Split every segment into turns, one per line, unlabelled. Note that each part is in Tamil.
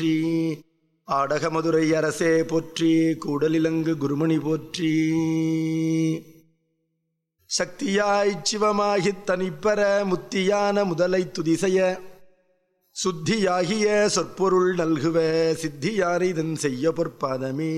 போற்றி ஆடக மதுரை அரசே போற்றி கூடலிலங்கு குருமணி போற்றி சக்தியாய்ச் சிவமாகித் தனிப்பெற முத்தியான முதலை துதிசெய சுத்தியாகிய சொற்பொருள் நல்குவ சித்தியாரை இதன் செய்ய பொற்பாதமே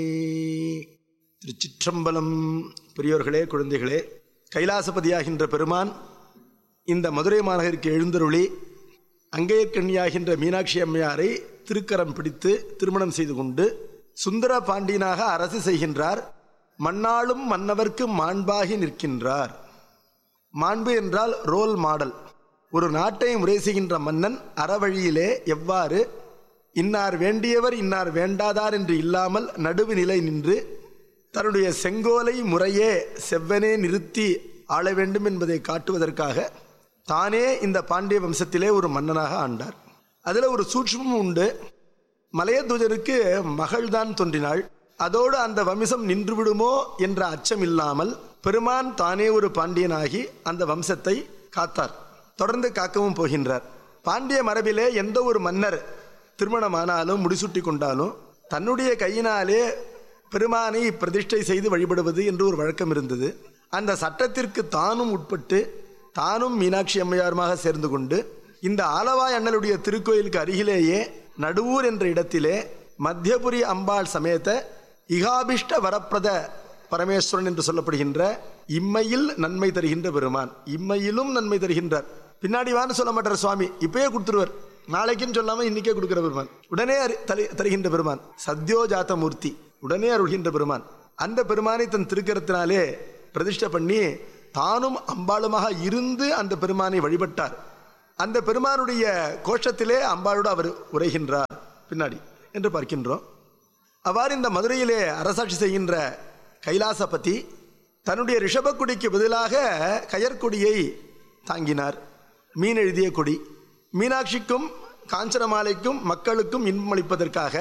திருச்சிற்றம்பலம் பெரியோர்களே குழந்தைகளே கைலாசபதியாகின்ற பெருமான் இந்த மதுரை மாநகருக்கு எழுந்தருளி அங்கேயற்கண்ணியாகின்ற மீனாட்சி அம்மையாரை திருக்கரம் பிடித்து திருமணம் செய்து கொண்டு சுந்தர பாண்டியனாக அரசு செய்கின்றார் மண்ணாளும் மன்னவர்க்கு மாண்பாகி நிற்கின்றார் மாண்பு என்றால் ரோல் மாடல் ஒரு நாட்டை முறை செய்கின்ற மன்னன் அறவழியிலே எவ்வாறு இன்னார் வேண்டியவர் இன்னார் வேண்டாதார் என்று இல்லாமல் நடுவு நிலை நின்று தன்னுடைய செங்கோலை முறையே செவ்வனே நிறுத்தி ஆள வேண்டும் என்பதை காட்டுவதற்காக தானே இந்த பாண்டிய வம்சத்திலே ஒரு மன்னனாக ஆண்டார் அதில் ஒரு சூட்சமும் உண்டு மலையத்வஜருக்கு மகள்தான் தோன்றினாள் அதோடு அந்த வம்சம் நின்று விடுமோ என்ற அச்சம் இல்லாமல் பெருமான் தானே ஒரு பாண்டியனாகி அந்த வம்சத்தை காத்தார் தொடர்ந்து காக்கவும் போகின்றார் பாண்டிய மரபிலே எந்த ஒரு மன்னர் திருமணமானாலும் முடிசூட்டி கொண்டாலும் தன்னுடைய கையினாலே பெருமானை பிரதிஷ்டை செய்து வழிபடுவது என்று ஒரு வழக்கம் இருந்தது அந்த சட்டத்திற்கு தானும் உட்பட்டு தானும் மீனாட்சி அம்மையாருமாக சேர்ந்து கொண்டு இந்த ஆலவாய் அண்ணலுடைய திருக்கோயிலுக்கு அருகிலேயே நடுவூர் என்ற இடத்திலே மத்தியபுரி அம்பாள் சமேத இகாபிஷ்ட வரப்பிரத பரமேஸ்வரன் என்று சொல்லப்படுகின்ற இம்மையில் நன்மை தருகின்ற பெருமான் இம்மையிலும் நன்மை தருகின்றார் பின்னாடி வான்னு சொல்ல மாட்டார் சுவாமி இப்பயே கொடுத்துருவார் நாளைக்குன்னு சொல்லாம இன்னைக்கே கொடுக்கிற பெருமான் உடனே அறி- தரு- தருகின்ற பெருமான் சத்யோஜாத மூர்த்தி உடனே அருள்கின்ற பெருமான் அந்த பெருமானை தன் திருக்கரத்தினாலே பிரதிஷ்டை பண்ணி தானும் அம்பாளுமாக இருந்து அந்த பெருமானை வழிபட்டார் அந்த பெருமானுடைய கோஷத்திலே அம்பாளோடு அவர் உரைகின்றார் பின்னாடி என்று பார்க்கின்றோம் அவ்வாறு இந்த மதுரையிலே அரசாட்சி செய்கின்ற கைலாசபதி தன்னுடைய ரிஷபக்குடிக்கு பதிலாக கயற்கொடியை தாங்கினார் மீன் எழுதிய கொடி மீனாட்சிக்கும் காஞ்சனமாலைக்கும் மக்களுக்கும் இன்பமளிப்பதற்காக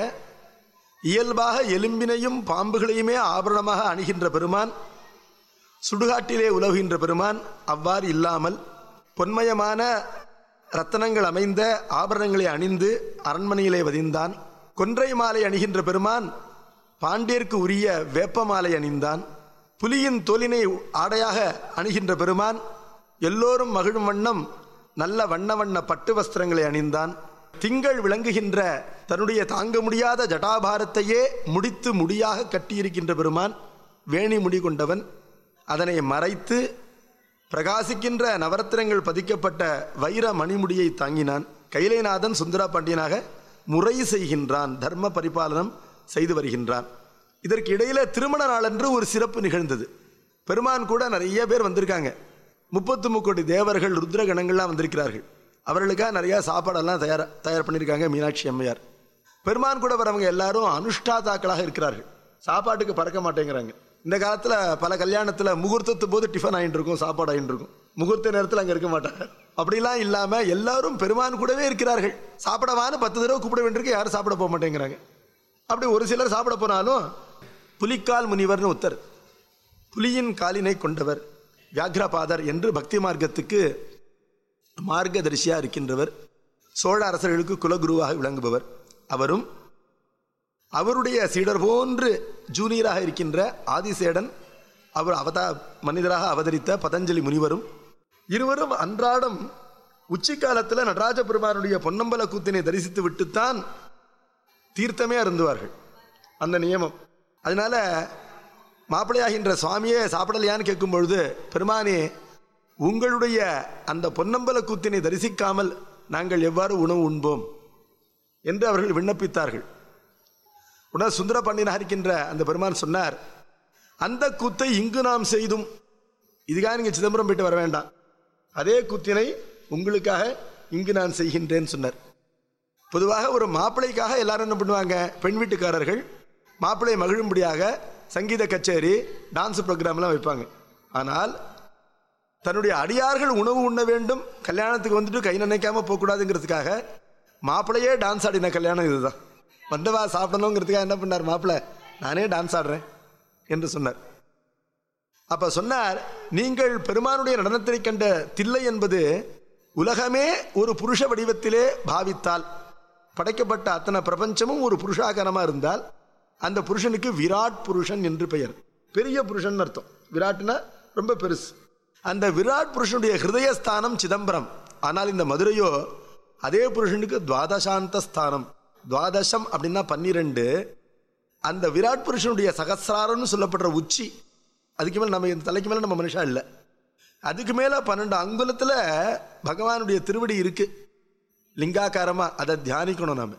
இயல்பாக எலும்பினையும் பாம்புகளையுமே ஆபரணமாக அணுகின்ற பெருமான் சுடுகாட்டிலே உலவுகின்ற பெருமான் அவ்வாறு இல்லாமல் பொன்மயமான ரத்தனங்கள் அமைந்த ஆபரணங்களை அணிந்து அரண்மனையிலே வதிந்தான் கொன்றை மாலை அணிகின்ற பெருமான் பாண்டியர்க்கு உரிய வேப்ப மாலை அணிந்தான் புலியின் தோலினை ஆடையாக அணுகின்ற பெருமான் எல்லோரும் மகிழும் வண்ணம் நல்ல வண்ண வண்ண பட்டு வஸ்திரங்களை அணிந்தான் திங்கள் விளங்குகின்ற தன்னுடைய தாங்க முடியாத ஜடாபாரத்தையே முடித்து முடியாக கட்டியிருக்கின்ற பெருமான் வேணி முடி கொண்டவன் அதனை மறைத்து பிரகாசிக்கின்ற நவரத்தினங்கள் பதிக்கப்பட்ட வைர மணிமுடியை தாங்கினான் கைலைநாதன் சுந்தரா பாண்டியனாக முறை செய்கின்றான் தர்ம பரிபாலனம் செய்து வருகின்றான் இதற்கு இடையில திருமண நாளன்று ஒரு சிறப்பு நிகழ்ந்தது பெருமான் கூட நிறைய பேர் வந்திருக்காங்க முப்பத்து முக்கோடி தேவர்கள் ருத்ரகணங்கள்லாம் வந்திருக்கிறார்கள் அவர்களுக்காக நிறைய சாப்பாடெல்லாம் தயார் தயார் பண்ணியிருக்காங்க மீனாட்சி அம்மையார் பெருமான் கூட வரவங்க எல்லாரும் அனுஷ்டாதாக்களாக இருக்கிறார்கள் சாப்பாட்டுக்கு பறக்க மாட்டேங்கிறாங்க இந்த காலத்தில் பல கல்யாணத்தில் முகூர்த்தத்து போது டிஃபன் ஆகிட்டு இருக்கும் சாப்பாடு ஆகிட்டு இருக்கும் முகூர்த்த நேரத்தில் அங்கே இருக்க மாட்டாங்க அப்படிலாம் இல்லாமல் எல்லாரும் பெருமான் கூடவே இருக்கிறார்கள் சாப்பிடவான்னு பத்து தடவை கூப்பிட வேண்டியிருக்கு யாரும் சாப்பிட போக மாட்டேங்கிறாங்க அப்படி ஒரு சிலர் சாப்பிட போனாலும் புலிக்கால் முனிவர்னு ஒருத்தர் புலியின் காலினை கொண்டவர் வியாக்ரபாதர் என்று பக்தி மார்க்கத்துக்கு மார்க்கதரிசியாக இருக்கின்றவர் சோழ அரசர்களுக்கு குலகுருவாக விளங்குபவர் அவரும் அவருடைய சீடர் போன்று ஜூனியராக இருக்கின்ற ஆதிசேடன் அவர் அவதா மனிதராக அவதரித்த பதஞ்சலி முனிவரும் இருவரும் அன்றாடம் உச்சி காலத்தில் நடராஜ பெருமானுடைய பொன்னம்பல கூத்தினை தரிசித்து விட்டுத்தான் தீர்த்தமே அருந்துவார்கள் அந்த நியமம் அதனால மாப்பிள்ளையாகின்ற சுவாமியே சாப்பிடலையான்னு கேட்கும் பொழுது பெருமானே உங்களுடைய அந்த பொன்னம்பல கூத்தினை தரிசிக்காமல் நாங்கள் எவ்வாறு உணவு உண்போம் என்று அவர்கள் விண்ணப்பித்தார்கள் உடனே சுந்தர பாண்டியனாக இருக்கின்ற அந்த பெருமான் சொன்னார் அந்த கூத்தை இங்கு நாம் செய்தும் இதுக்காக நீங்கள் சிதம்பரம் போயிட்டு வர வேண்டாம் அதே கூத்தினை உங்களுக்காக இங்கு நான் செய்கின்றேன்னு சொன்னார் பொதுவாக ஒரு மாப்பிள்ளைக்காக எல்லாரும் என்ன பண்ணுவாங்க பெண் வீட்டுக்காரர்கள் மாப்பிள்ளை மகிழும்படியாக சங்கீத கச்சேரி டான்ஸ் ப்ரோக்ராம்லாம் வைப்பாங்க ஆனால் தன்னுடைய அடியார்கள் உணவு உண்ண வேண்டும் கல்யாணத்துக்கு வந்துட்டு கை நினைக்காம போகக்கூடாதுங்கிறதுக்காக மாப்பிள்ளையே டான்ஸ் ஆடின கல்யாணம் இதுதான் வந்தவா சாப்பிடணுங்கிறதுக்காக என்ன பண்ணார் மாப்பிள்ளை நானே டான்ஸ் ஆடுறேன் என்று சொன்னார் அப்ப சொன்னார் நீங்கள் பெருமானுடைய நடனத்தை கண்ட தில்லை என்பது உலகமே ஒரு புருஷ வடிவத்திலே பாவித்தால் படைக்கப்பட்ட அத்தனை பிரபஞ்சமும் ஒரு புருஷாகாரமாக இருந்தால் அந்த புருஷனுக்கு விராட் புருஷன் என்று பெயர் பெரிய புருஷன் அர்த்தம் விராட்னா ரொம்ப பெருசு அந்த விராட் புருஷனுடைய ஹிருதயஸ்தானம் சிதம்பரம் ஆனால் இந்த மதுரையோ அதே புருஷனுக்கு துவாதசாந்த ஸ்தானம் துவாதசம் அப்படின்னா பன்னிரெண்டு அந்த விராட் புருஷனுடைய சகசிராரம்னு சொல்லப்படுற உச்சி அதுக்கு மேலே நம்ம இந்த தலைக்கு மேலே நம்ம மனுஷா இல்லை அதுக்கு மேலே பன்னெண்டு அங்குலத்தில் பகவானுடைய திருவடி இருக்கு லிங்காக்காரமாக அதை தியானிக்கணும் நாம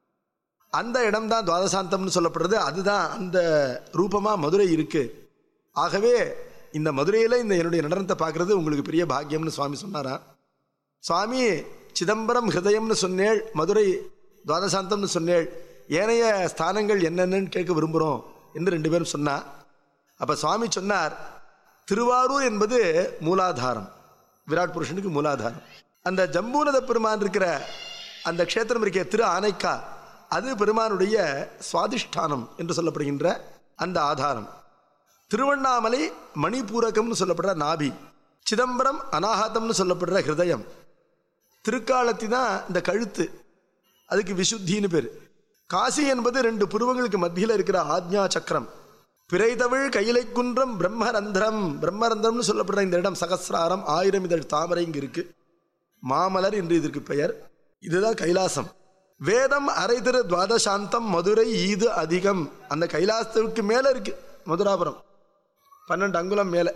அந்த இடம் தான் துவாதசாந்தம்னு சொல்லப்படுறது அதுதான் அந்த ரூபமாக மதுரை இருக்கு ஆகவே இந்த மதுரையில் இந்த என்னுடைய நடனத்தை பார்க்குறது உங்களுக்கு பெரிய பாக்கியம்னு சுவாமி சொன்னாராம் சுவாமி சிதம்பரம் ஹிருதயம்னு சொன்னேள் மதுரை துவாதசாந்தம்னு சொன்னேள் ஏனைய ஸ்தானங்கள் என்னென்னு கேட்க விரும்புகிறோம் என்று ரெண்டு பேரும் சொன்னா அப்போ சுவாமி சொன்னார் திருவாரூர் என்பது மூலாதாரம் விராட் புருஷனுக்கு மூலாதாரம் அந்த ஜம்பூனத பெருமான் இருக்கிற அந்த க்ஷேத்திரம் இருக்க திரு ஆனைக்கா அது பெருமானுடைய சுவாதிஷ்டானம் என்று சொல்லப்படுகின்ற அந்த ஆதாரம் திருவண்ணாமலை மணிபூரகம்னு சொல்லப்படுற நாபி சிதம்பரம் அனாஹாத்தம்னு சொல்லப்படுற ஹிருதயம் திருக்காலத்தி தான் இந்த கழுத்து அதுக்கு விசுத்தின்னு பேர் காசி என்பது ரெண்டு புருவங்களுக்கு மத்தியில் இருக்கிற ஆக்ஞா சக்கரம் பிறைதவிழ் கையிலை குன்றம் பிரம்மரந்திரம் பிரம்மரந்திரம்னு சொல்லப்படுற இந்த இடம் சகசிராரம் ஆயிரம் இதழ் தாமரை இங்கு இருக்கு மாமலர் என்று இதற்கு பெயர் இதுதான் கைலாசம் வேதம் அரை திரு துவாதசாந்தம் மதுரை ஈது அதிகம் அந்த கைலாசத்துக்கு மேலே இருக்கு மதுராபுரம் பன்னெண்டு அங்குலம் மேலே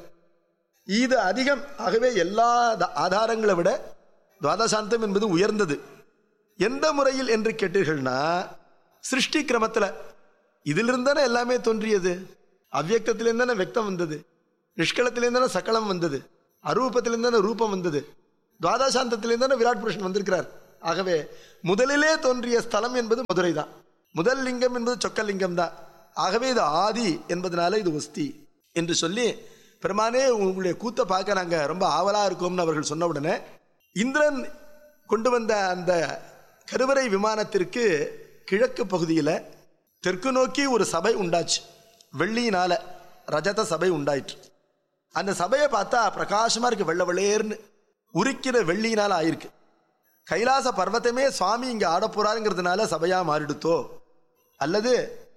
ஈது அதிகம் ஆகவே எல்லா த- ஆதாரங்களை விட துவாதசாந்தம் என்பது உயர்ந்தது எந்த முறையில் என்று கேட்டீர்கள்னா சிருஷ்டி கிரமத்தில் இதிலிருந்து தானே எல்லாமே தோன்றியது அவ்வியக்தத்திலிருந்து தானே வெக்தம் வந்தது நிஷ்கலத்திலிருந்து தானே சகலம் வந்தது அரூபத்திலிருந்து தானே ரூபம் வந்தது துவாதசாந்தத்திலிருந்து தானே விராட் புருஷன் வந்திருக்கிறார் ஆகவே முதலிலே தோன்றிய ஸ்தலம் என்பது மதுரை தான் முதல் லிங்கம் என்பது சொக்கலிங்கம் தான் ஆகவே இது ஆதி என்பதனால இது ஒஸ்தி என்று சொல்லி பெருமானே உங்களுடைய கூத்தை பார்க்க நாங்கள் ரொம்ப ஆவலாக இருக்கோம்னு அவர்கள் சொன்ன உடனே இந்திரன் கொண்டு வந்த அந்த கருவறை விமானத்திற்கு கிழக்கு பகுதியில் தெற்கு நோக்கி ஒரு சபை உண்டாச்சு வெள்ளியினால ரஜத சபை உண்டாயிற்று அந்த சபையை பார்த்தா பிரகாசமா இருக்கு வெள்ளை வெள்ளேர்னு உரிக்கிற வெள்ளியினால ஆயிருக்கு கைலாச பர்வத்தமே சுவாமி இங்க ஆடப் போறாருங்கிறதுனால சபையா மாறிடுத்தோ அல்லது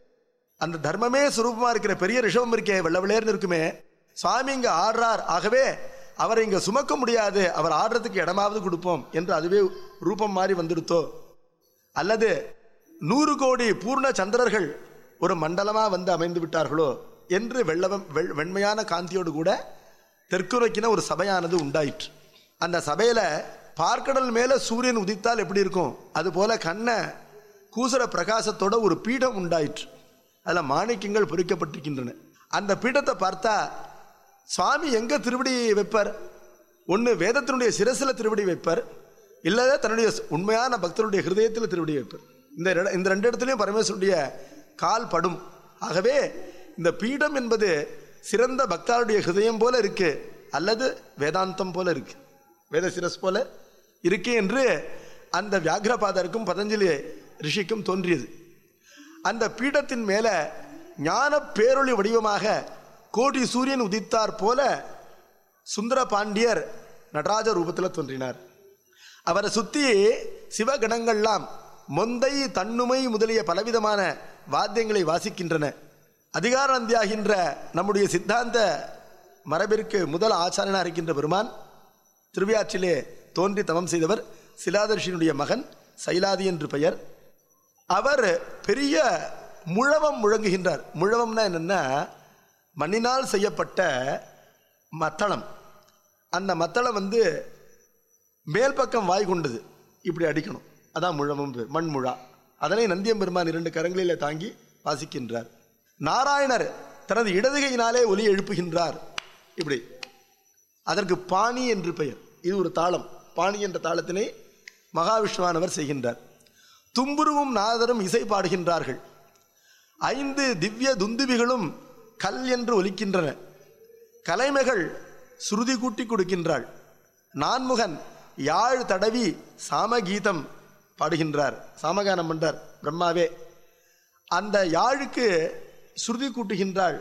அந்த தர்மமே சுரூபமா இருக்கிற பெரிய ரிஷபம் இருக்கே வெள்ள வெள்ளேர்னு இருக்குமே சுவாமி இங்க ஆடுறார் ஆகவே அவரை இங்க சுமக்க முடியாது அவர் ஆடுறதுக்கு இடமாவது கொடுப்போம் என்று அதுவே ரூபம் மாறி வந்துடுத்தோ அல்லது நூறு கோடி பூர்ண சந்திரர்கள் ஒரு மண்டலமா வந்து அமைந்து விட்டார்களோ என்று வெள்ளவம் வெள் வெண்மையான காந்தியோடு கூட தெற்கு நோக்கின ஒரு சபையானது உண்டாயிற்று அந்த சபையில பார்க்கடல் மேல சூரியன் உதித்தால் எப்படி இருக்கும் அது போல கண்ணை கூசுற பிரகாசத்தோட ஒரு பீடம் உண்டாயிற்று அதில் மாணிக்கங்கள் பொறிக்கப்பட்டிருக்கின்றன அந்த பீடத்தை பார்த்தா சுவாமி எங்க திருவடி வைப்பார் ஒன்று வேதத்தினுடைய சிரசில் திருவடி வைப்பார் இல்லை தன்னுடைய உண்மையான பக்தருடைய ஹிருதயத்தில் திருவடி வைப்பார் இந்த ரெ- இந்த ரெண்டு இடத்துலையும் பரமேஸ்வருடைய கால் படும் ஆகவே இந்த பீடம் என்பது சிறந்த பக்தருடைய ஹிருதயம் போல இருக்கு அல்லது வேதாந்தம் போல இருக்கு வேத சிரஸ் போல இருக்கு என்று அந்த வியாகிரபாதருக்கும் பதஞ்சலி ரிஷிக்கும் தோன்றியது அந்த பீடத்தின் மேல ஞான பேரொளி வடிவமாக கோடி சூரியன் உதித்தார் போல சுந்தர பாண்டியர் நடராஜ ரூபத்தில் தோன்றினார் அவரை சுத்தி சிவகணங்கள்லாம் மொந்தை தன்னுமை முதலிய பலவிதமான வாத்தியங்களை வாசிக்கின்றன அதிகாரந்தியாகின்ற நம்முடைய சித்தாந்த மரபிற்கு முதல் ஆச்சாரியனாக இருக்கின்ற பெருமான் திருவியாற்றிலே தோன்றி தவம் செய்தவர் சிலாதர்ஷியினுடைய மகன் சைலாதி என்று பெயர் அவர் பெரிய முழவம் முழங்குகின்றார் முழவம்னா என்னன்னா மண்ணினால் செய்யப்பட்ட மத்தளம் அந்த மத்தளம் வந்து மேல் பக்கம் வாய் கொண்டது இப்படி அடிக்கணும் அதான் முழமும் பேர் மண்முழா அதனை நந்தியம்பெருமான் இரண்டு கரங்களிலே தாங்கி வாசிக்கின்றார் நாராயணர் தனது இடதுகையினாலே ஒலி எழுப்புகின்றார் இப்படி அதற்கு பாணி என்று பெயர் இது ஒரு தாளம் பாணி என்ற தாளத்தினை மகாவிஷ்ணுவானவர் செய்கின்றார் தும்புருவும் நாதரும் இசை பாடுகின்றார்கள் ஐந்து திவ்ய துந்துபிகளும் கல் என்று ஒலிக்கின்றன கலைமகள் சுருதி கூட்டி கொடுக்கின்றாள் நான்முகன் யாழ் தடவி சாமகீதம் பாடுகின்றார் சாமகானம் பண்றார் பிரம்மாவே அந்த யாழுக்கு சுருதி கூட்டுகின்றாள்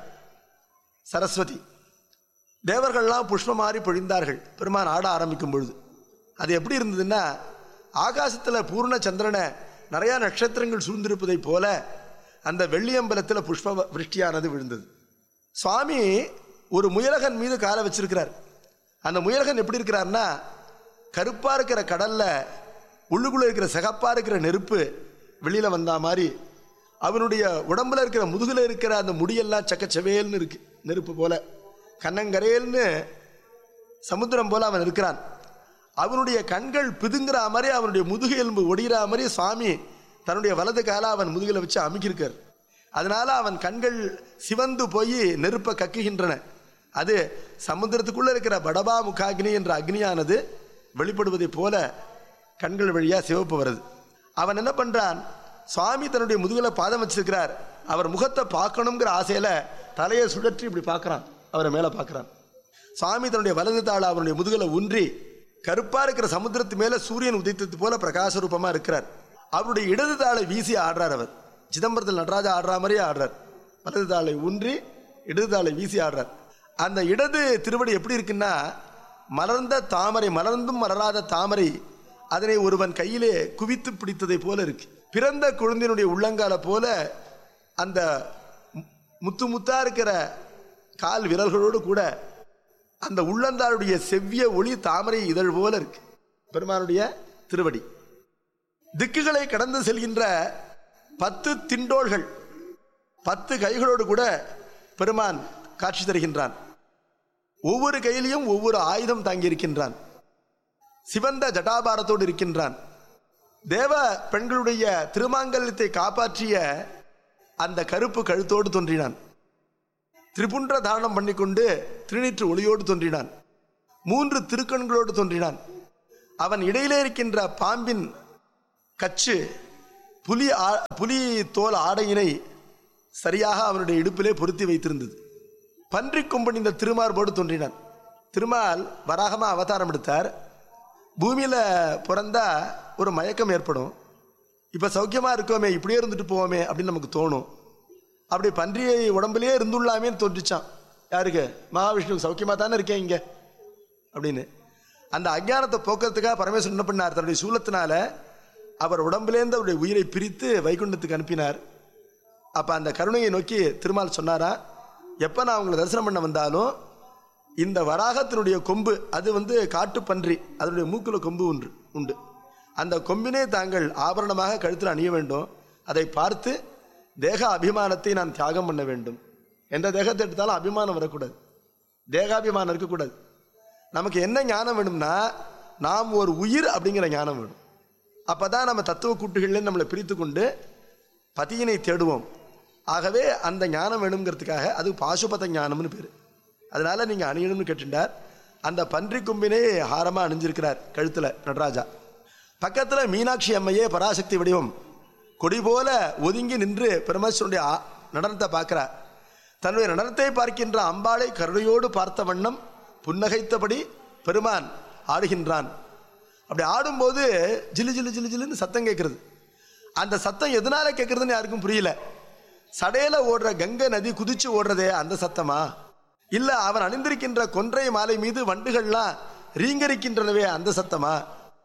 சரஸ்வதி தேவர்கள்லாம் புஷ்பம் மாறி பொழிந்தார்கள் பெருமான் ஆட ஆரம்பிக்கும் பொழுது அது எப்படி இருந்ததுன்னா ஆகாசத்தில் பூர்ண சந்திரனை நிறையா நட்சத்திரங்கள் சூழ்ந்திருப்பதைப் போல அந்த வெள்ளியம்பலத்தில் புஷ்ப விருஷ்டியானது விழுந்தது சுவாமி ஒரு முயலகன் மீது காலை வச்சிருக்கிறார் அந்த முயலகன் எப்படி இருக்கிறார்னா கருப்பாக இருக்கிற கடல்ல உள்ளுக்குள்ளே இருக்கிற சிகப்பாக இருக்கிற நெருப்பு வெளியில் வந்தா மாதிரி அவனுடைய உடம்புல இருக்கிற முதுகில் இருக்கிற அந்த முடியெல்லாம் சக்கச்சவேல்னு இருக்கு நெருப்பு போல கண்ணங்கரையல்னு சமுத்திரம் போல அவன் இருக்கிறான் அவனுடைய கண்கள் பிதுங்குற மாதிரி அவனுடைய முதுகு எலும்பு ஒடிகிற மாதிரி சுவாமி தன்னுடைய வலது காலை அவன் முதுகில் வச்சு அமுக்கியிருக்கார் அதனால அவன் கண்கள் சிவந்து போய் நெருப்பை கக்குகின்றன அது சமுத்திரத்துக்குள்ள இருக்கிற படபா முகாக்னி என்ற அக்னியானது வெளிப்படுவதைப் போல கண்கள் வழியா சிவப்பு வருது அவன் என்ன பண்றான் சுவாமி தன்னுடைய முதுகுல பாதம் வச்சிருக்கிறார் அவர் முகத்தை பார்க்கணுங்கிற ஆசையில தலையை சுழற்றி இப்படி பார்க்கறான் அவரை மேல பார்க்கறான் சுவாமி தன்னுடைய வலது தாள அவனுடைய முதுகுல ஊன்றி கருப்பா இருக்கிற சமுத்திரத்து மேல சூரியன் உதித்தது போல பிரகாச ரூபமா இருக்கிறார் அவருடைய இடது தாளை வீசி ஆடுறார் அவர் சிதம்பரத்தில் நடராஜா ஆடுற மாதிரியே ஆடுறார் வலது தாளை ஊன்றி இடது தாளை வீசி ஆடுறார் அந்த இடது திருவடி எப்படி இருக்குன்னா மலர்ந்த தாமரை மலர்ந்தும் மலராத தாமரை அதனை ஒருவன் கையிலே குவித்து பிடித்ததை போல இருக்கு பிறந்த குழந்தையினுடைய உள்ளங்கால போல அந்த மு- முத்து முத்தா இருக்கிற கால் விரல்களோடு கூட அந்த உள்ளந்தாளுடைய செவ்விய ஒளி தாமரை இதழ் போல இருக்கு பெருமானுடைய திருவடி திக்குகளை கடந்து செல்கின்ற பத்து திண்டோள்கள் பத்து கைகளோடு கூட பெருமான் காட்சி தருகின்றான் ஒவ்வொரு கையிலையும் ஒவ்வொரு ஆயுதம் தாங்கி இருக்கின்றான் சிவந்த ஜட்டாபாரத்தோடு இருக்கின்றான் தேவ பெண்களுடைய திருமாங்கல்யத்தை காப்பாற்றிய அந்த கருப்பு கழுத்தோடு தோன்றினான் திரிபுன்ற தாரணம் பண்ணிக்கொண்டு திருநீற்று ஒளியோடு தோன்றினான் மூன்று திருக்கண்களோடு தோன்றினான் அவன் இடையிலே இருக்கின்ற பாம்பின் கச்சு புலி ஆ- புலி தோல் ஆடையினை சரியாக அவனுடைய இடுப்பிலே பொருத்தி வைத்திருந்தது பன்றி கொம்பனிந்த திருமார்போடு தோன்றினான் திருமால் வராகமா அவதாரம் எடுத்தார் பூமியில் பிறந்தா ஒரு மயக்கம் ஏற்படும் இப்போ சௌக்கியமாக இருக்கோமே இப்படியே இருந்துட்டு போவோமே அப்படின்னு நமக்கு தோணும் அப்படி பன்றியை உடம்புலயே இருந்துள்ளாமேன்னு தோன்றிச்சான் யாருக்கு மகாவிஷ்ணு சௌக்கியமாக தானே இருக்கேன் இங்கே அப்படின்னு அந்த அஞ்ஞானத்தை போக்குறதுக்காக பரமேஸ்வரன் என்ன பண்ணார் தன்னுடைய சூலத்தினால அவர் உடம்புலேருந்து அவருடைய உயிரை பிரித்து வைகுண்டத்துக்கு அனுப்பினார் அப்போ அந்த கருணையை நோக்கி திருமால் சொன்னாரா எப்போ நான் உங்களை தரிசனம் பண்ண வந்தாலும் இந்த வராகத்தினுடைய கொம்பு அது வந்து காட்டுப்பன்றி அதனுடைய மூக்கில் கொம்பு ஒன்று உண்டு அந்த கொம்பினை தாங்கள் ஆபரணமாக கழுத்தில் அணிய வேண்டும் அதை பார்த்து தேக அபிமானத்தை நான் தியாகம் பண்ண வேண்டும் எந்த தேகத்தை எடுத்தாலும் அபிமானம் வரக்கூடாது தேகாபிமானம் இருக்கக்கூடாது நமக்கு என்ன ஞானம் வேணும்னா நாம் ஒரு உயிர் அப்படிங்கிற ஞானம் வேணும் அப்போ தான் நம்ம தத்துவ கூட்டுகளில் நம்மளை பிரித்து கொண்டு பதியினை தேடுவோம் ஆகவே அந்த ஞானம் வேணுங்கிறதுக்காக அது பாசுபத ஞானம்னு பேர் அதனால நீங்கள் அணியணும்னு கேட்டுட்டார் அந்த பன்றி கொம்பினே ஹாரமாக அணிஞ்சிருக்கிறார் கழுத்தில் நடராஜா பக்கத்தில் மீனாட்சி அம்மையே பராசக்தி வடிவம் கொடி போல ஒதுங்கி நின்று பெருமேஸ்வரனுடைய ஆ- நடனத்தை பார்க்கிறார் தன்னுடைய நடனத்தை பார்க்கின்ற அம்பாளை கருணையோடு பார்த்த வண்ணம் புன்னகைத்தபடி பெருமான் ஆடுகின்றான் அப்படி ஆடும்போது ஜிலு ஜிலு ஜிலு ஜிலுன்னு சத்தம் கேட்குறது அந்த சத்தம் எதனால கேட்குறதுன்னு யாருக்கும் புரியல சடையில ஓடுற கங்கை நதி குதிச்சு ஓடுறதே அந்த சத்தமா இல்ல அவன் அணிந்திருக்கின்ற கொன்றை மாலை மீது வண்டுகள்லாம் ரீங்கரிக்கின்றனவே அந்த சத்தமா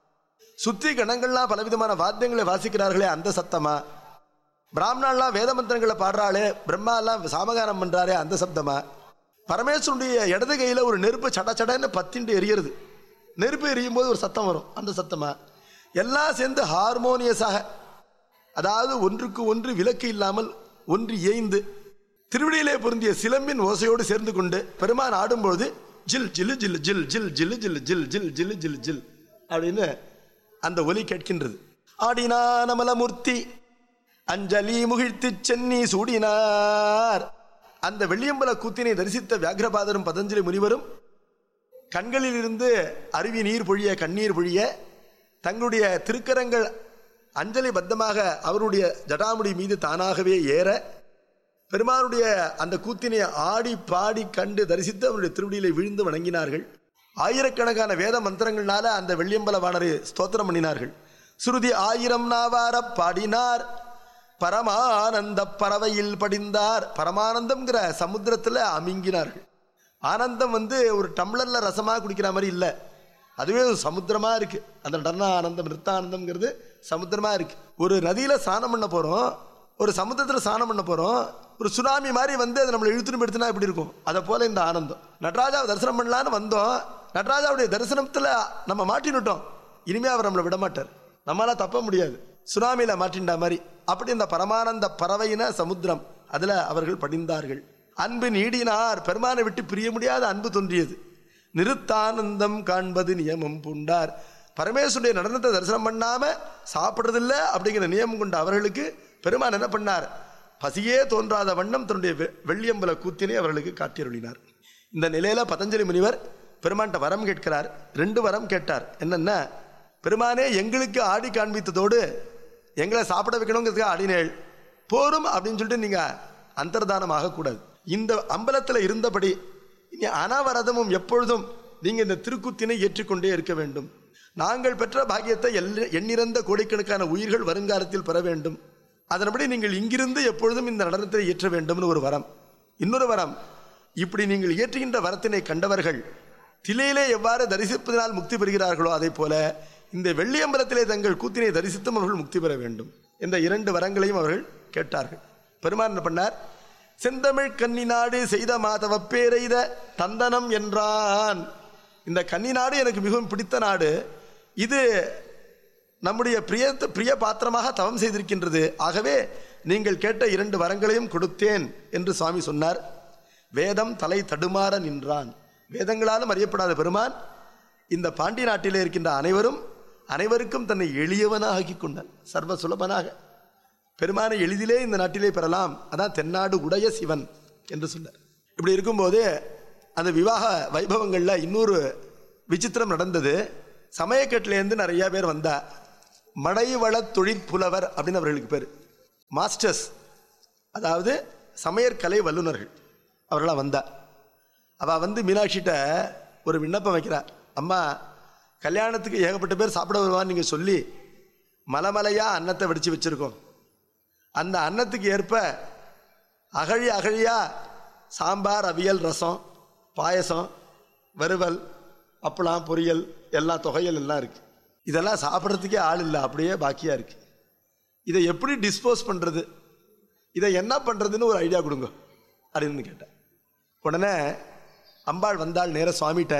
சுத்தி கணங்கள்லாம் பலவிதமான வாத்தியங்களை வாசிக்கிறார்களே அந்த சத்தமா பிராமணாலாம் வேத மந்திரங்களை பாடுறாளே பிரம்மாலாம் சாமகானம் பண்றாரே அந்த சப்தமா பரமேஸ்வருடைய இடது கையில ஒரு நெருப்பு சட சடன்னு பத்திண்டு எரியுறது நெருப்பு எரியும் போது ஒரு சத்தம் வரும் அந்த சத்தமா எல்லாம் சேர்ந்து ஹார்மோனியஸாக அதாவது ஒன்றுக்கு ஒன்று விலக்கு இல்லாமல் ஒன்று இயைந்து திருவிடியிலே பொருந்திய சிலம்பின் ஓசையோடு சேர்ந்து கொண்டு பெருமான் ஆடும்போது ஜில் ஜில்லு ஜில் ஜில் ஜில் ஜில்லு ஜில் ஜில் ஜில் ஜில்லு ஜில் ஜில் அப்படின்னு அந்த ஒலி கேட்கின்றது ஆடினான் அமலமூர்த்தி அஞ்சலி முகிழ்த்துச் சென்னி சூடினார் அந்த வெள்ளியம்பல கூத்தினை தரிசித்த வியாகிரபாதரும் பதஞ்சலி முனிவரும் கண்களிலிருந்து அருவி நீர் பொழிய கண்ணீர் பொழிய தங்களுடைய திருக்கரங்கள் அஞ்சலி பத்தமாக அவருடைய ஜடாமுடி மீது தானாகவே ஏற பெருமானுடைய அந்த கூத்தினை ஆடி பாடி கண்டு தரிசித்து அவருடைய திருவடியிலே விழுந்து வணங்கினார்கள் ஆயிரக்கணக்கான வேத மந்திரங்களால அந்த வெள்ளியம்பல வாணரை ஸ்தோத்திரம் பண்ணினார்கள் சுருதி ஆயிரம் நாவார பாடினார் பரமானந்த பறவையில் படிந்தார் பரமானந்தம்ங்கிற சமுத்திரத்தில் அமிங்கினார்கள் ஆனந்தம் வந்து ஒரு டம்ளர்ல ரசமாக குடிக்கிற மாதிரி இல்லை அதுவே ஒரு சமுத்திரமா இருக்கு அந்த நடன ஆனந்தம் நிறுத்தானந்தம்ங்கிறது சமுத்திரமா இருக்கு ஒரு நதியில ஸ்நானம் பண்ண போறோம் ஒரு சமுத்திரத்தில் ஸ்நானம் பண்ண போறோம் ஒரு சுனாமி மாதிரி வந்து அது நம்மளை இழுத்துன்னு எடுத்துனா எப்படி இருக்கும் அதை போல இந்த ஆனந்தம் நடராஜாவை தரிசனம் பண்ணலான்னு வந்தோம் நடராஜாவுடைய தரிசனத்துல நம்ம மாட்டினுட்டோம் இனிமே அவர் நம்மளை விட மாட்டார் நம்மளால தப்ப முடியாது சுனாமியில மாட்டின்டா மாதிரி அப்படி இந்த பரமானந்த பறவையின சமுத்திரம் அதுல அவர்கள் படிந்தார்கள் அன்பு நீடினார் பெருமானை விட்டு பிரிய முடியாத அன்பு தோன்றியது நிறுத்தானந்தம் காண்பது நியமம் பூண்டார் பரமேஸ்வருடைய நடனத்தை தரிசனம் பண்ணாம சாப்பிட்றதில்ல அப்படிங்கிற நியமம் கொண்ட அவர்களுக்கு பெருமான் என்ன பண்ணார் பசியே தோன்றாத வண்ணம் தன்னுடைய வெ- வெள்ளியம்பல கூத்தினை அவர்களுக்கு காட்டியருளினார் இந்த நிலையில பதஞ்சலி முனிவர் பெருமான்கிட்ட வரம் கேட்கிறார் ரெண்டு வரம் கேட்டார் என்னன்னா பெருமானே எங்களுக்கு ஆடி காண்பித்ததோடு எங்களை சாப்பிட வைக்கணுங்கிறதுக்காக ஆடினேள் போரும் அப்படின்னு சொல்லிட்டு நீங்க அந்தர்தானம் ஆகக்கூடாது இந்த அம்பலத்தில் இருந்தபடி இனி அனாவரதமும் எப்பொழுதும் நீங்க இந்த திருக்குத்தினை ஏற்றிக்கொண்டே இருக்க வேண்டும் நாங்கள் பெற்ற பாக்கியத்தை எல்ல- எண்ணிறந்த கோடிக்கணக்கான உயிர்கள் வருங்காலத்தில் பெற வேண்டும் அதன்படி நீங்கள் இங்கிருந்து எப்பொழுதும் இந்த நடனத்தை ஏற்ற வேண்டும்னு ஒரு வரம் இன்னொரு வரம் இப்படி நீங்கள் இயற்றுகின்ற வரத்தினை கண்டவர்கள் திலையிலே எவ்வாறு தரிசிப்பதனால் முக்தி பெறுகிறார்களோ அதே போல இந்த வெள்ளியம்பலத்திலே தங்கள் கூத்தினை தரிசித்தும் அவர்கள் முக்தி பெற வேண்டும் இந்த இரண்டு வரங்களையும் அவர்கள் கேட்டார்கள் பெருமான் என்ன பண்ணார் செந்தமிழ் கன்னி நாடு செய்த மாதவ பேரெய்த தந்தனம் என்றான் இந்த கன்னி நாடு எனக்கு மிகவும் பிடித்த நாடு இது நம்முடைய பிரிய பிரிய பாத்திரமாக தவம் செய்திருக்கின்றது ஆகவே நீங்கள் கேட்ட இரண்டு வரங்களையும் கொடுத்தேன் என்று சுவாமி சொன்னார் வேதம் தலை தடுமாற நின்றான் வேதங்களாலும் அறியப்படாத பெருமான் இந்த பாண்டி நாட்டிலே இருக்கின்ற அனைவரும் அனைவருக்கும் தன்னை எளியவனாக ஆக்கிக் கொண்டான் சர்வ சுலபனாக பெருமானை எளிதிலே இந்த நாட்டிலே பெறலாம் அதான் தென்னாடு உடைய சிவன் என்று சொன்னார் இப்படி இருக்கும்போது அந்த விவாக வைபவங்கள்ல இன்னொரு விசித்திரம் நடந்தது சமயக்கட்டிலேருந்து நிறைய பேர் வந்தா மடைவள தொழிற்புலவர் அப்படின்னு அவர்களுக்கு பேர் மாஸ்டர்ஸ் அதாவது சமையற்கலை வல்லுநர்கள் அவர்களாம் வந்தா அவள் வந்து மீனாட்சிகிட்ட ஒரு விண்ணப்பம் வைக்கிறா அம்மா கல்யாணத்துக்கு ஏகப்பட்ட பேர் சாப்பிட வருவான்னு நீங்கள் சொல்லி மலமலையாக அன்னத்தை வெடித்து வச்சுருக்கோம் அந்த அன்னத்துக்கு ஏற்ப அகழி அகழியா சாம்பார் அவியல் ரசம் பாயசம் வறுவல் அப்பளம் பொரியல் எல்லாம் தொகையல் எல்லாம் இருக்கு இதெல்லாம் சாப்பிட்றதுக்கே ஆள் இல்லை அப்படியே பாக்கியா இருக்கு இதை எப்படி டிஸ்போஸ் பண்ணுறது இதை என்ன பண்ணுறதுன்னு ஒரு ஐடியா கொடுங்க அப்படின்னு கேட்டேன் உடனே அம்பாள் வந்தாள் நேர சுவாமிகிட்ட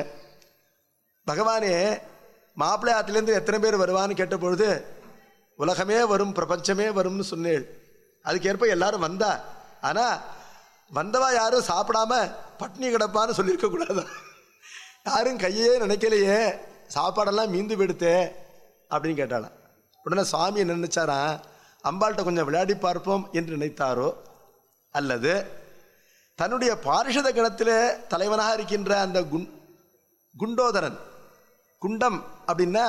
பகவானே மாப்பிள்ளை ஆத்துலேருந்து எத்தனை பேர் வருவான்னு கேட்ட பொழுது உலகமே வரும் பிரபஞ்சமே வரும்னு சொன்னேள் அதுக்கேற்ப எல்லாரும் வந்தா ஆனா வந்தவா யாரும் சாப்பிடாம பட்னி கிடப்பான்னு சொல்லியிருக்க கூடாதா யாரும் கையே நினைக்கலையே சாப்பாடெல்லாம் மீந்து போயிடுத்தே அப்படின்னு கேட்டாளாம் உடனே சுவாமி என்ன நினைச்சாரா அம்பாள்கிட்ட கொஞ்சம் விளையாடி பார்ப்போம் என்று நினைத்தாரோ அல்லது தன்னுடைய பாரிஷத கணத்தில் தலைவனாக இருக்கின்ற அந்த குண் குண்டோதரன் குண்டம் அப்படின்னா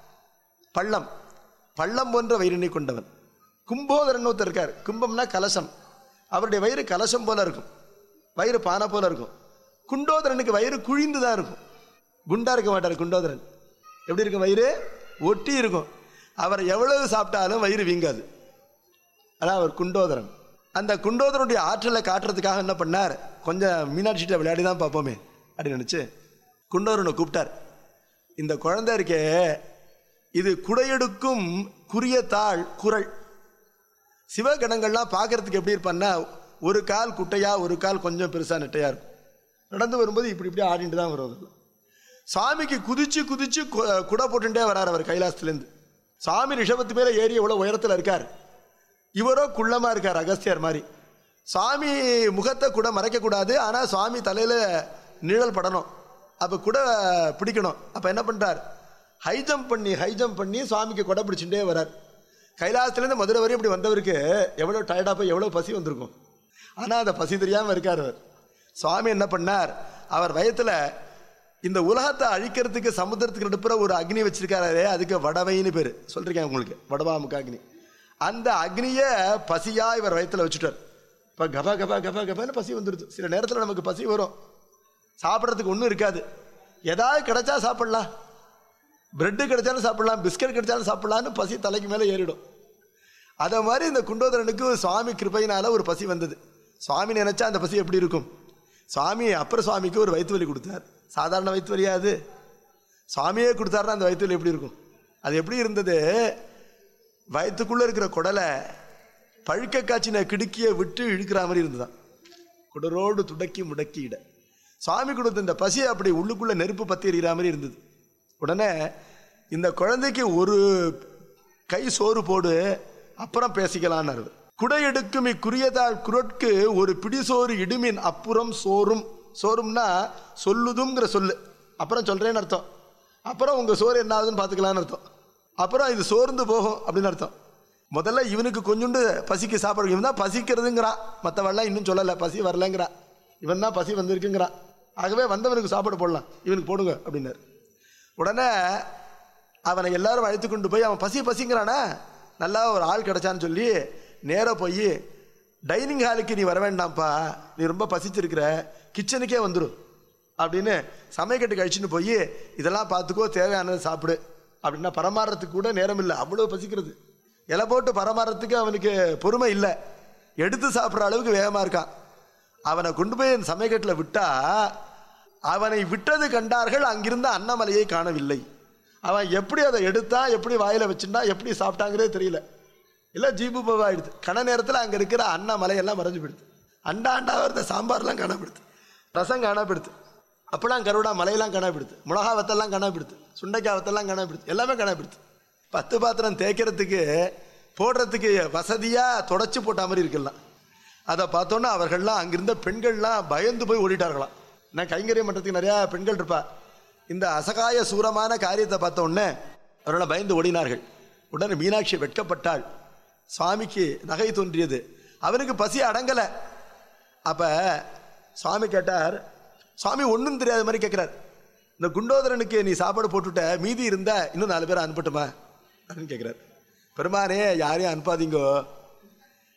பள்ளம் பள்ளம் போன்ற வயிறினை கொண்டவன் கும்போதரன் ஒருத்தர் இருக்கார் கும்பம்னா கலசம் அவருடைய வயிறு கலசம் போல இருக்கும் வயிறு பானை போல இருக்கும் குண்டோதரனுக்கு வயிறு குழிந்து தான் இருக்கும் குண்டா இருக்க மாட்டார் குண்டோதரன் எப்படி இருக்கும் வயிறு ஒட்டி இருக்கும் அவர் எவ்வளவு சாப்பிட்டாலும் வயிறு வீங்காது அதான் அவர் குண்டோதரன் அந்த குண்டோதரனுடைய ஆற்றலை காட்டுறதுக்காக என்ன பண்ணார் கொஞ்சம் மீனாட்சிகிட்ட விளையாடி தான் பார்ப்போமே அப்படின்னு நினச்சி குண்டோதரனை கூப்பிட்டார் இந்த குழந்தை இருக்கே இது குடையெடுக்கும் குறிய தாள் குரல் சிவகணங்கள்லாம் பார்க்கறதுக்கு எப்படி இருப்பான்னா ஒரு கால் குட்டையா ஒரு கால் கொஞ்சம் பெருசா நெட்டையா இருக்கும் நடந்து வரும்போது இப்படி இப்படி ஆடிட்டு தான் வருவது சாமிக்கு குதிச்சு குதிச்சு கு- குடை போட்டுட்டே வரார் அவர் கைலாசத்துலேருந்து சாமி ரிஷபத்து மேலே ஏறி எவ்வளோ உயரத்தில் இருக்கார் இவரோ குள்ளமா இருக்கார் அகஸ்தியர் மாதிரி சுவாமி முகத்தை கூட மறைக்கக்கூடாது ஆனால் சுவாமி தலையில் நிழல் படணும் அப்போ கூட பிடிக்கணும் அப்போ என்ன பண்ணுறார் ஹை ஜம்ப் பண்ணி ஹை ஜம்ப் பண்ணி சுவாமிக்கு கொடை பிடிச்சுட்டே வரார் கைலாசத்துலேருந்து மதுரை வரையும் இப்படி வந்தவருக்கு எவ்வளோ டயர்டாக போய் எவ்வளோ பசி வந்திருக்கும் ஆனால் அந்த பசி தெரியாமல் இருக்கார் அவர் சுவாமி என்ன பண்ணார் அவர் வயத்தில் இந்த உலகத்தை அழிக்கிறதுக்கு சமுத்திரத்துக்கு நடுப்புற ஒரு அக்னி வச்சிருக்காரே அதுக்கு வடவைன்னு பேர் சொல்லிருக்கேன் உங்களுக்கு வடபாமுக அக்னி அந்த அக்னியை பசியா இவர் வயத்தில் வச்சுட்டார் இப்போ கபா கபா கபா கபான்னு பசி வந்துடுது சில நேரத்தில் நமக்கு பசி வரும் சாப்பிட்றதுக்கு ஒன்றும் இருக்காது ஏதாவது கிடைச்சா சாப்பிடலாம் பிரெட்டு கிடைச்சாலும் சாப்பிடலாம் பிஸ்கட் கிடைச்சாலும் சாப்பிடலான்னு பசி தலைக்கு மேலே ஏறிடும் அதை மாதிரி இந்த குண்டோதரனுக்கு சுவாமி கிருபையினால ஒரு பசி வந்தது சுவாமி நினைச்சா அந்த பசி எப்படி இருக்கும் சுவாமி அப்புறம் சுவாமிக்கு ஒரு வயிற்று வலி கொடுத்தார் சாதாரண வயிற்று வலியாது சுவாமியே கொடுத்தாருன்னா அந்த வயிற்றுல எப்படி இருக்கும் அது எப்படி இருந்தது வயிற்றுக்குள்ளே இருக்கிற குடலை பழுக்க காய்ச்சின கிடுக்கியை விட்டு இழுக்கிற மாதிரி இருந்துதான் குடரோடு துடக்கி முடக்கி இட சுவாமி கொடுத்த இந்த பசி அப்படி உள்ளுக்குள்ளே நெருப்பு பற்றி எறிகிற மாதிரி இருந்தது உடனே இந்த குழந்தைக்கு ஒரு கை சோறு போடு அப்புறம் பேசிக்கலான்னு குடை எடுக்கும் இக்குரியதால் குரட்கு ஒரு பிடி சோறு இடுமின் அப்புறம் சோறும் சோறும்னா சொல்லுதுங்கிற சொல்லு அப்புறம் சொல்கிறேன்னு அர்த்தம் அப்புறம் உங்கள் சோறு என்ன ஆகுதுன்னு பார்த்துக்கலான்னு அர்த்தம் அப்புறம் இது சோர்ந்து போகும் அப்படின்னு அர்த்தம் முதல்ல இவனுக்கு கொஞ்சோண்டு பசிக்கு சாப்பாடு இவன் தான் பசிக்கிறதுங்கிறான் மற்றவெல்லாம் இன்னும் சொல்லலை பசி வரலங்கிறான் இவன் தான் பசி வந்திருக்குங்கிறான் ஆகவே வந்தவனுக்கு சாப்பாடு போடலாம் இவனுக்கு போடுங்க அப்படின்னாரு உடனே அவனை எல்லாரும் அழைத்து கொண்டு போய் அவன் பசி பசிங்கிறானா நல்லா ஒரு ஆள் கிடைச்சான்னு சொல்லி நேராக போய் டைனிங் ஹாலுக்கு நீ வர வேண்டாம்ப்பா நீ ரொம்ப பசிச்சிருக்கிற கிச்சனுக்கே வந்துடும் அப்படின்னு சமையக்கட்டு கழிச்சுன்னு போய் இதெல்லாம் பார்த்துக்கோ தேவையானதை சாப்பிடு அப்படின்னா பரமாறத்துக்கு கூட நேரம் இல்லை அவ்வளோ பசிக்கிறது இலை போட்டு பரமாறத்துக்கு அவனுக்கு பொறுமை இல்லை எடுத்து சாப்பிட்ற அளவுக்கு வேகமாக இருக்கான் அவனை கொண்டு போய் அந்த சமயக்கட்டில் விட்டா அவனை விட்டது கண்டார்கள் அங்கிருந்த அன்னமலையை காணவில்லை அவன் எப்படி அதை எடுத்தா எப்படி வாயில வச்சுட்டா எப்படி சாப்பிட்டாங்கிறதே தெரியல இல்லை ஜீபு பவா ஆயிடுது கன நேரத்தில் அங்கே இருக்கிற அன்னமலையெல்லாம் மறைஞ்சு போயிடுது அண்டா அண்டா இருந்த சாம்பார்லாம் காணப்படுது ரசம் காணப்படுது அப்பெல்லாம் கருடா மலையெல்லாம் காணப்படுது மிளகா வத்தெல்லாம் காணப்படுது சுண்டைக்காய் வத்தெல்லாம் காணப்படுது எல்லாமே காணப்படுது பத்து பாத்திரம் தேய்க்கிறதுக்கு போடுறதுக்கு வசதியாக தொடச்சி போட்ட மாதிரி இருக்கலாம் அதை பார்த்தோன்னா அவர்கள்லாம் அங்கிருந்த பெண்கள்லாம் பயந்து போய் ஓடிட்டார்களாம் நான் கைங்கரியம் பண்ணுறதுக்கு நிறையா பெண்கள் இருப்பா இந்த அசகாய சூரமான காரியத்தை பார்த்த உடனே அவர்கள் பயந்து ஓடினார்கள் உடனே மீனாட்சி வெட்கப்பட்டாள் சுவாமிக்கு நகை தோன்றியது அவனுக்கு பசி அடங்கலை அப்போ சுவாமி கேட்டார் சுவாமி ஒன்றும் தெரியாத மாதிரி கேட்குறார் இந்த குண்டோதரனுக்கு நீ சாப்பாடு போட்டுட்ட மீதி இருந்தா இன்னும் நாலு பேர் அனுப்பட்டுமா அப்படின்னு கேட்குறாரு பெருமானே யாரையும் அனுப்பாதீங்கோ